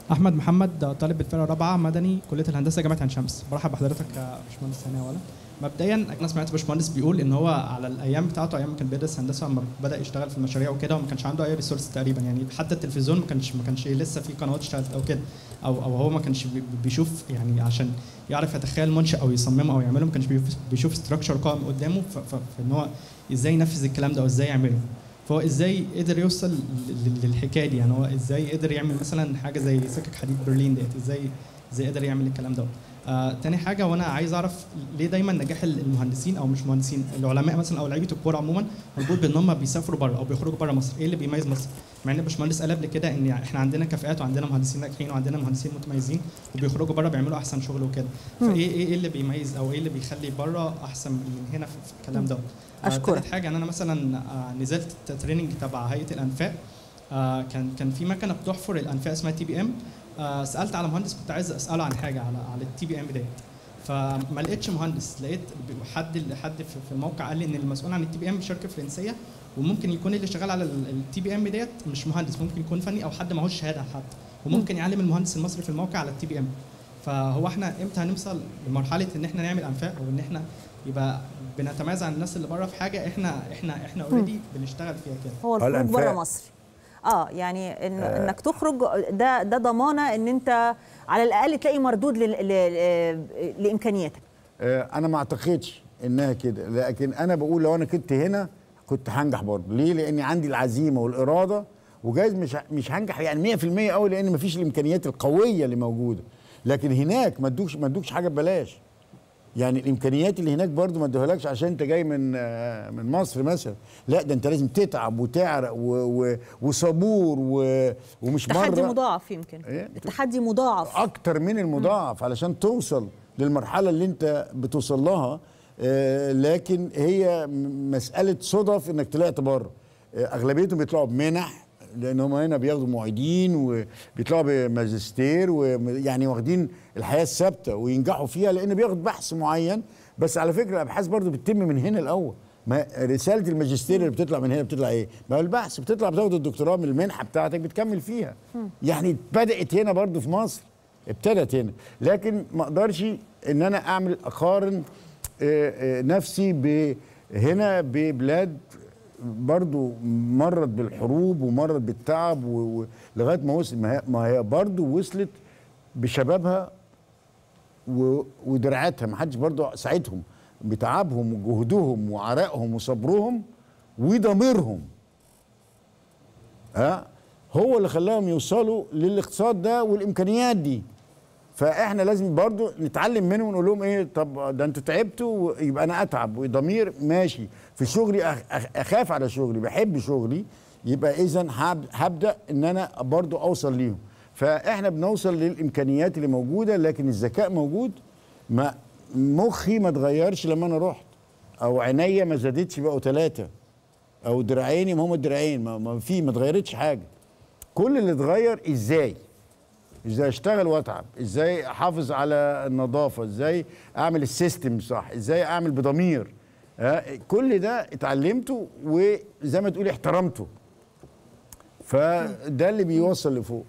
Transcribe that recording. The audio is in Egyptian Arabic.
احمد محمد طالب بالفرقه الرابعه مدني كليه الهندسه جامعه عين شمس برحب بحضرتك يا باشمهندس ثاني اولا مبدئيا انا سمعت باشمهندس بيقول ان هو على الايام بتاعته ايام ما كان بيدرس هندسه لما بدا يشتغل في المشاريع وكده وما كانش عنده اي ريسورس تقريبا يعني حتى التلفزيون ما كانش ما كانش لسه في قنوات اشتغلت او كده او او هو ما كانش بي- بيشوف يعني عشان يعرف يتخيل منشأ او يصممه او يعمله ما كانش بيشوف- بيشوف ستراكشر قائم قدامه ف- ف- فان هو ازاي ينفذ الكلام ده او ازاي يعمله فهو ازاي قدر يوصل لل- للحكايه دي يعني هو ازاي قدر يعمل مثلا حاجه زي سكك حديد برلين ديت ازاي ازاي قدر يعمل الكلام ده آه تاني حاجه وانا عايز اعرف ليه دايما نجاح المهندسين او مش مهندسين العلماء مثلا او لعيبه الكوره عموما مربوط بان هم بيسافروا بره او بيخرجوا بره مصر ايه اللي بيميز مصر مع ان باشمهندس قال قبل كده ان احنا عندنا كفاءات وعندنا مهندسين ناجحين وعندنا مهندسين متميزين وبيخرجوا بره بيعملوا احسن شغل وكده فايه ايه إيه اللي بيميز او ايه اللي بيخلي بره احسن من هنا في في الكلام ده آه، أشكرك. تالت حاجه ان انا مثلا آه، نزلت تريننج تبع هيئه الانفاق آه، كان كان في مكنه بتحفر الانفاق اسمها تي بي ام سالت على مهندس كنت عايز اساله عن حاجه على على التي بي ام ديت فما لقيتش مهندس لقيت ب- حد حد في في الموقع قال لي ان المسؤول عن التي بي ام شركه فرنسيه وممكن يكون اللي شغال على التي بي ام ديت مش مهندس ممكن يكون فني او حد معهوش شهاده حتى وممكن يعلم المهندس المصري في الموقع على التي بي ام فهو احنا امتى هنوصل لمرحله ان احنا نعمل انفاق او ان احنا يبقى بنتميز عن الناس اللي بره في حاجه احنا احنا احنا اوريدي بنشتغل فيها كده هو الخروج الأنفاق. بره مصر اه يعني إن انك تخرج ده ده ضمانه ان انت على الاقل تلاقي مردود لل... ل... ل... لامكانياتك آه، انا ما اعتقدش انها كده لكن انا بقول لو انا كنت هنا كنت هنجح برضه ليه لاني عندي العزيمه والاراده وجايز مش ه- مش هنجح يعني 100% قوي لان مفيش الامكانيات القويه اللي موجوده لكن هناك ما ادوكش ما ادوكش حاجه ببلاش يعني الامكانيات اللي هناك برضو ما ادوهالكش عشان انت جاي من آه، من مصر مثلا لا ده انت لازم تتعب وتعرق و- و- وصبور و- ومش تحدي مره مضاعف يمكن إيه؟ التحدي مضاعف اكتر من المضاعف علشان توصل للمرحله اللي انت بتوصل لها آه، لكن هي م- مساله صدف انك طلعت بره آه، اغلبيتهم بيطلعوا بمنح لان هم هنا بياخدوا معيدين وبيطلعوا بماجستير ويعني واخدين الحياه الثابته وينجحوا فيها لان بياخد بحث معين بس على فكره الابحاث برضو بتتم من هنا الاول ما رساله الماجستير اللي بتطلع من هنا بتطلع ايه؟ ما هو البحث بتطلع بتاخد الدكتوراه من المنحه بتاعتك بتكمل فيها يعني بدات هنا برضو في مصر ابتدت هنا لكن ما اقدرش ان انا اعمل اقارن آه، آه، نفسي ب هنا ببلاد برضو مرت بالحروب ومرت بالتعب و- و- لغايه ما وصل ما هي- ما هي برضو وصلت بشبابها و- ودرعاتها ما حدش برضو ساعدهم بتعبهم وجهدهم وعرقهم وصبرهم وضميرهم ها هو اللي خلاهم يوصلوا للاقتصاد ده والامكانيات دي فاحنا لازم برضو نتعلم منهم ونقول لهم ايه طب ده انتوا تعبتوا يبقى انا اتعب وضمير ماشي في شغلي أخ- أخ- اخاف على شغلي بحب شغلي يبقى اذا هبدا ان انا برضو اوصل ليهم فاحنا بنوصل للامكانيات اللي موجوده لكن الذكاء موجود ما مخي ما اتغيرش لما انا رحت او عينيا ما زادتش بقوا ثلاثه او دراعيني ما هم الدراعين ما, ما في ما اتغيرتش حاجه كل اللي اتغير ازاي ازاي اشتغل واتعب ازاي احافظ على النظافه ازاي اعمل السيستم صح ازاي اعمل بضمير ها كل ده اتعلمته وزي ما تقولي احترمته فده اللي بيوصل لفوق